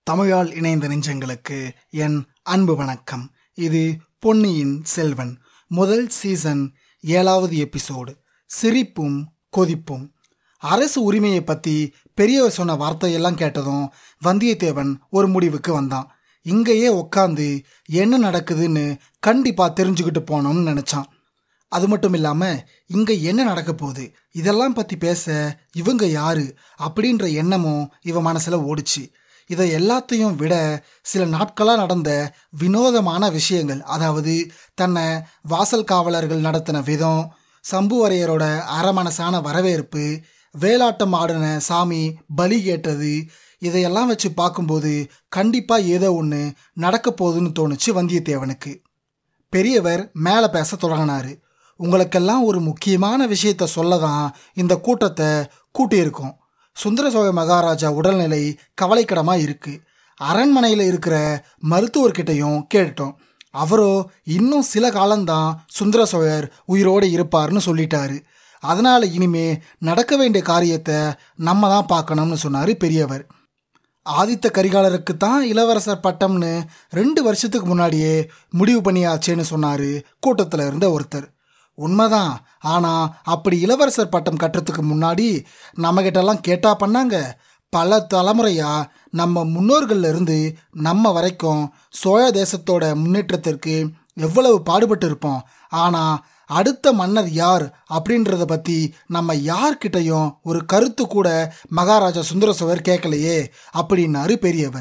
தமிழால் இணைந்த நெஞ்சங்களுக்கு என் அன்பு வணக்கம் இது பொன்னியின் செல்வன் முதல் சீசன் ஏழாவது எபிசோடு சிரிப்பும் கொதிப்பும் அரசு உரிமையை பற்றி பெரியவர் சொன்ன வார்த்தையெல்லாம் கேட்டதும் வந்தியத்தேவன் ஒரு முடிவுக்கு வந்தான் இங்கேயே உக்காந்து என்ன நடக்குதுன்னு கண்டிப்பாக தெரிஞ்சுக்கிட்டு போனோம்னு நினச்சான் அது மட்டும் இல்லாமல் இங்கே என்ன நடக்க போகுது இதெல்லாம் பற்றி பேச இவங்க யாரு அப்படின்ற எண்ணமும் இவன் மனசில் ஓடிச்சு இதை எல்லாத்தையும் விட சில நாட்களாக நடந்த வினோதமான விஷயங்கள் அதாவது தன்னை வாசல் காவலர்கள் நடத்தின விதம் சம்புவரையரோட அரமனசான வரவேற்பு வேலாட்டம் ஆடின சாமி பலி கேட்டது இதையெல்லாம் வச்சு பார்க்கும்போது கண்டிப்பாக ஏதோ ஒன்று நடக்க போகுதுன்னு தோணுச்சு வந்தியத்தேவனுக்கு பெரியவர் மேலே பேச தொடங்கினாரு உங்களுக்கெல்லாம் ஒரு முக்கியமான விஷயத்த சொல்ல தான் இந்த கூட்டத்தை கூட்டியிருக்கோம் சுந்தர சோழ மகாராஜா உடல்நிலை கவலைக்கிடமாக இருக்கு அரண்மனையில் இருக்கிற மருத்துவர்கிட்டையும் கேட்டுட்டோம் அவரோ இன்னும் சில காலம்தான் சுந்தர சோழர் உயிரோடு இருப்பார்னு சொல்லிட்டாரு அதனால் இனிமே நடக்க வேண்டிய காரியத்தை நம்ம தான் பார்க்கணும்னு சொன்னார் பெரியவர் ஆதித்த கரிகாலருக்கு தான் இளவரசர் பட்டம்னு ரெண்டு வருஷத்துக்கு முன்னாடியே முடிவு பண்ணியாச்சேன்னு சொன்னார் கூட்டத்தில் இருந்த ஒருத்தர் உண்மைதான் ஆனால் அப்படி இளவரசர் பட்டம் கட்டுறதுக்கு முன்னாடி நம்மகிட்டலாம் கேட்டா பண்ணாங்க பல தலைமுறையாக நம்ம முன்னோர்கள்ல இருந்து நம்ம வரைக்கும் சோழ தேசத்தோட முன்னேற்றத்திற்கு எவ்வளவு பாடுபட்டு இருப்போம் ஆனால் அடுத்த மன்னர் யார் அப்படின்றத பற்றி நம்ம யார்கிட்டையும் ஒரு கருத்து கூட மகாராஜா சுந்தர சோழர் கேட்கலையே அப்படின்னாரு பெரியவர்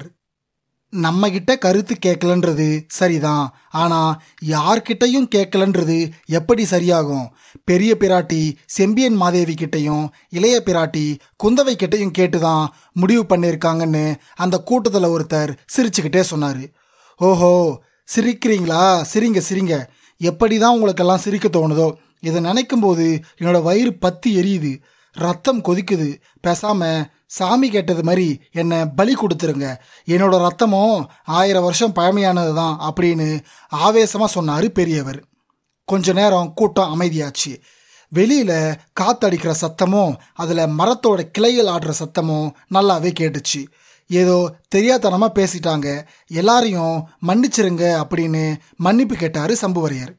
நம்ம கிட்ட கருத்து கேட்கலன்றது சரிதான் ஆனால் யார்கிட்டையும் கேட்கலன்றது எப்படி சரியாகும் பெரிய பிராட்டி செம்பியன் மாதேவி கிட்டையும் இளைய பிராட்டி குந்தவை கிட்டையும் கேட்டு தான் முடிவு பண்ணியிருக்காங்கன்னு அந்த கூட்டத்தில் ஒருத்தர் சிரிச்சுக்கிட்டே சொன்னார் ஓஹோ சிரிக்கிறீங்களா சிரிங்க சிரிங்க எப்படி தான் உங்களுக்கெல்லாம் சிரிக்க தோணுதோ இதை நினைக்கும் போது என்னோட வயிறு பத்தி எரியுது ரத்தம் கொதிக்குது பேசாம சாமி கேட்டது மாதிரி என்னை பலி கொடுத்துருங்க என்னோட ரத்தமும் ஆயிரம் வருஷம் பழமையானது தான் அப்படின்னு ஆவேசமாக சொன்னார் பெரியவர் கொஞ்ச நேரம் கூட்டம் அமைதியாச்சு வெளியில் காத்தடிக்கிற சத்தமும் அதில் மரத்தோட கிளைகள் ஆடுற சத்தமும் நல்லாவே கேட்டுச்சு ஏதோ தெரியாதனமாக பேசிட்டாங்க எல்லாரையும் மன்னிச்சிருங்க அப்படின்னு மன்னிப்பு கேட்டார் சம்புவரையர்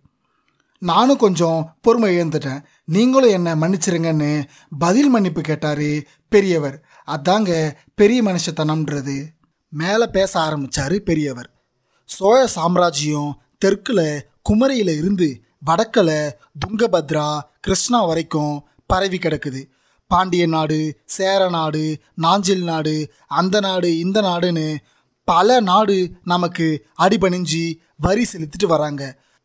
நானும் கொஞ்சம் பொறுமை இழந்துட்டேன் நீங்களும் என்ன மன்னிச்சிருங்கன்னு பதில் மன்னிப்பு கேட்டார் பெரியவர் அதாங்க பெரிய மனுஷத்தனம்ன்றது மேலே பேச ஆரம்பிச்சாரு பெரியவர் சோழ சாம்ராஜ்யம் தெற்குல குமரியில இருந்து வடக்கில் துங்கபத்ரா கிருஷ்ணா வரைக்கும் பரவி கிடக்குது பாண்டிய நாடு சேர நாடு நாஞ்சில் நாடு அந்த நாடு இந்த நாடுன்னு பல நாடு நமக்கு அடிபணிஞ்சு வரி செலுத்திட்டு வராங்க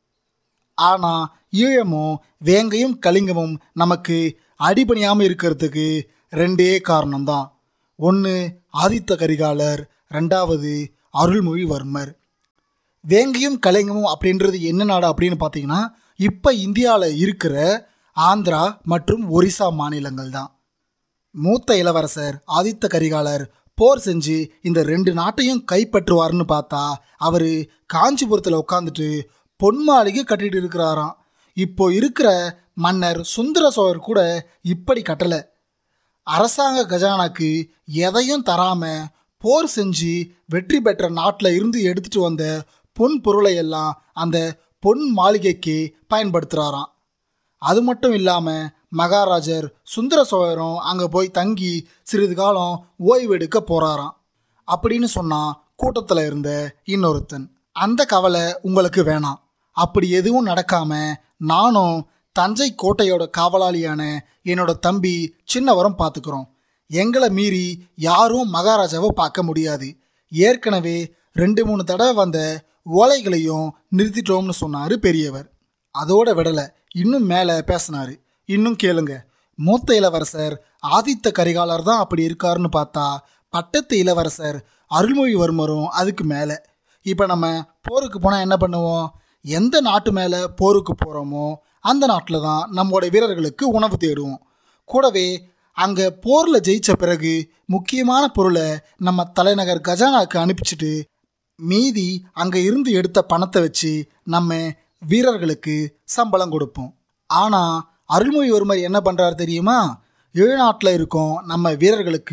ஆனால் ஈழமும் வேங்கையும் கலிங்கமும் நமக்கு அடிபணியாமல் இருக்கிறதுக்கு ரெண்டே காரணம்தான் ஒன்று ஆதித்த கரிகாலர் ரெண்டாவது அருள்மொழிவர்மர் வேங்கையும் கலிங்கமும் அப்படின்றது என்ன நாடு அப்படின்னு பார்த்தீங்கன்னா இப்போ இந்தியாவில் இருக்கிற ஆந்திரா மற்றும் ஒரிசா மாநிலங்கள் தான் மூத்த இளவரசர் ஆதித்த கரிகாலர் போர் செஞ்சு இந்த ரெண்டு நாட்டையும் கைப்பற்றுவார்னு பார்த்தா அவர் காஞ்சிபுரத்தில் உட்காந்துட்டு பொன் மாளிகை கட்டிட்டு இருக்கிறாராம் இப்போ இருக்கிற மன்னர் சுந்தர சோழர் கூட இப்படி கட்டலை அரசாங்க கஜானாக்கு எதையும் தராம போர் செஞ்சு வெற்றி பெற்ற நாட்டில் இருந்து எடுத்துட்டு வந்த பொன் பொருளை எல்லாம் அந்த பொன் மாளிகைக்கு பயன்படுத்துகிறாராம் அது மட்டும் இல்லாமல் மகாராஜர் சுந்தர சோழரும் அங்கே போய் தங்கி சிறிது காலம் ஓய்வு எடுக்க போகிறாராம் அப்படின்னு சொன்னான் கூட்டத்தில் இருந்த இன்னொருத்தன் அந்த கவலை உங்களுக்கு வேணாம் அப்படி எதுவும் நடக்காம நானும் தஞ்சை கோட்டையோட காவலாளியான என்னோட தம்பி சின்னவரும் பார்த்துக்கிறோம் எங்களை மீறி யாரும் மகாராஜாவை பார்க்க முடியாது ஏற்கனவே ரெண்டு மூணு தடவை வந்த ஓலைகளையும் நிறுத்திட்டோம்னு சொன்னார் பெரியவர் அதோட விடலை இன்னும் மேலே பேசினாரு இன்னும் கேளுங்க மூத்த இளவரசர் ஆதித்த கரிகாலர் தான் அப்படி இருக்காருன்னு பார்த்தா பட்டத்து இளவரசர் அருள்மொழிவர்மரும் அதுக்கு மேலே இப்போ நம்ம போருக்கு போனால் என்ன பண்ணுவோம் எந்த நாட்டு மேலே போருக்கு போகிறோமோ அந்த நாட்டில் தான் நம்மளோட வீரர்களுக்கு உணவு தேடுவோம் கூடவே அங்கே போரில் ஜெயிச்ச பிறகு முக்கியமான பொருளை நம்ம தலைநகர் கஜானாக்கு அனுப்பிச்சிட்டு மீதி அங்கே இருந்து எடுத்த பணத்தை வச்சு நம்ம வீரர்களுக்கு சம்பளம் கொடுப்போம் ஆனால் அருள்மொழிவர்மர் என்ன பண்ணுறாரு தெரியுமா ஈழநாட்டில் இருக்கோம் நம்ம வீரர்களுக்கு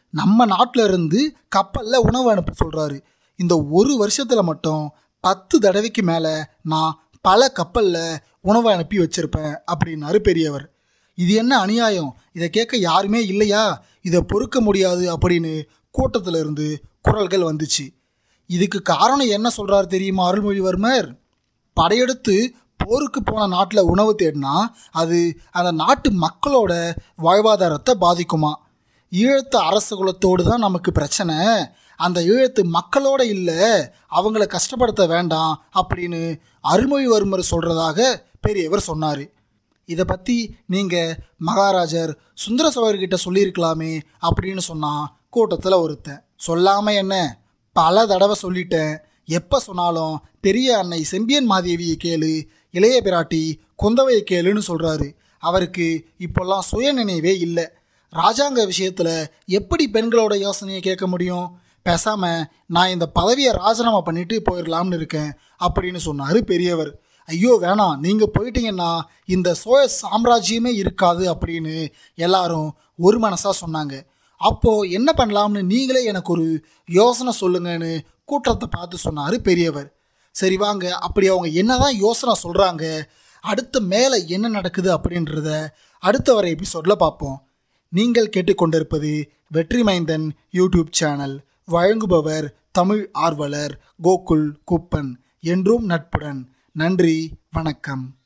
நம்ம நாட்டில் இருந்து கப்பலில் உணவு அனுப்ப சொல்கிறாரு இந்த ஒரு வருஷத்தில் மட்டும் பத்து தடவைக்கு மேலே நான் பல கப்பலில் உணவு அனுப்பி வச்சிருப்பேன் அப்படின்னாரு பெரியவர் இது என்ன அநியாயம் இதை கேட்க யாருமே இல்லையா இதை பொறுக்க முடியாது அப்படின்னு கூட்டத்தில் இருந்து குரல்கள் வந்துச்சு இதுக்கு காரணம் என்ன சொல்றாரு தெரியுமா அருள்மொழிவர்மர் படையெடுத்து போருக்கு போன நாட்டில் உணவு தேடினா அது அந்த நாட்டு மக்களோட வாழ்வாதாரத்தை பாதிக்குமா ஈழத்து அரச குலத்தோடு தான் நமக்கு பிரச்சனை அந்த ஈழத்து மக்களோட இல்லை அவங்கள கஷ்டப்படுத்த வேண்டாம் அப்படின்னு அருள்மொழிவர்மர் சொல்கிறதாக பெரியவர் சொன்னார் இதை பற்றி நீங்கள் மகாராஜர் சுந்தர சோழர்கிட்ட சொல்லியிருக்கலாமே அப்படின்னு சொன்னான் கூட்டத்தில் ஒருத்தன் சொல்லாமல் என்ன பல தடவை சொல்லிட்டேன் எப்போ சொன்னாலும் பெரிய அன்னை செம்பியன் மாதேவியை கேளு இளைய பிராட்டி குந்தவையை கேளுன்னு சொல்கிறாரு அவருக்கு இப்போல்லாம் சுய நினைவே இல்லை ராஜாங்க விஷயத்தில் எப்படி பெண்களோட யோசனையை கேட்க முடியும் பேசாமல் நான் இந்த பதவியை ராஜினாமா பண்ணிட்டு போயிடலாம்னு இருக்கேன் அப்படின்னு சொன்னார் பெரியவர் ஐயோ வேணாம் நீங்கள் போயிட்டீங்கன்னா இந்த சோழ சாம்ராஜ்யமே இருக்காது அப்படின்னு எல்லாரும் ஒரு மனசாக சொன்னாங்க அப்போது என்ன பண்ணலாம்னு நீங்களே எனக்கு ஒரு யோசனை சொல்லுங்கன்னு கூட்டத்தை பார்த்து சொன்னார் பெரியவர் சரி வாங்க அப்படி அவங்க என்னதான் யோசனை சொல்கிறாங்க அடுத்த மேலே என்ன நடக்குது அப்படின்றத அடுத்த வர எபிசோடில் பார்ப்போம் நீங்கள் கேட்டுக்கொண்டிருப்பது வெற்றி மைந்தன் யூடியூப் சேனல் வழங்குபவர் தமிழ் ஆர்வலர் கோகுல் குப்பன் என்றும் நட்புடன் நன்றி வணக்கம்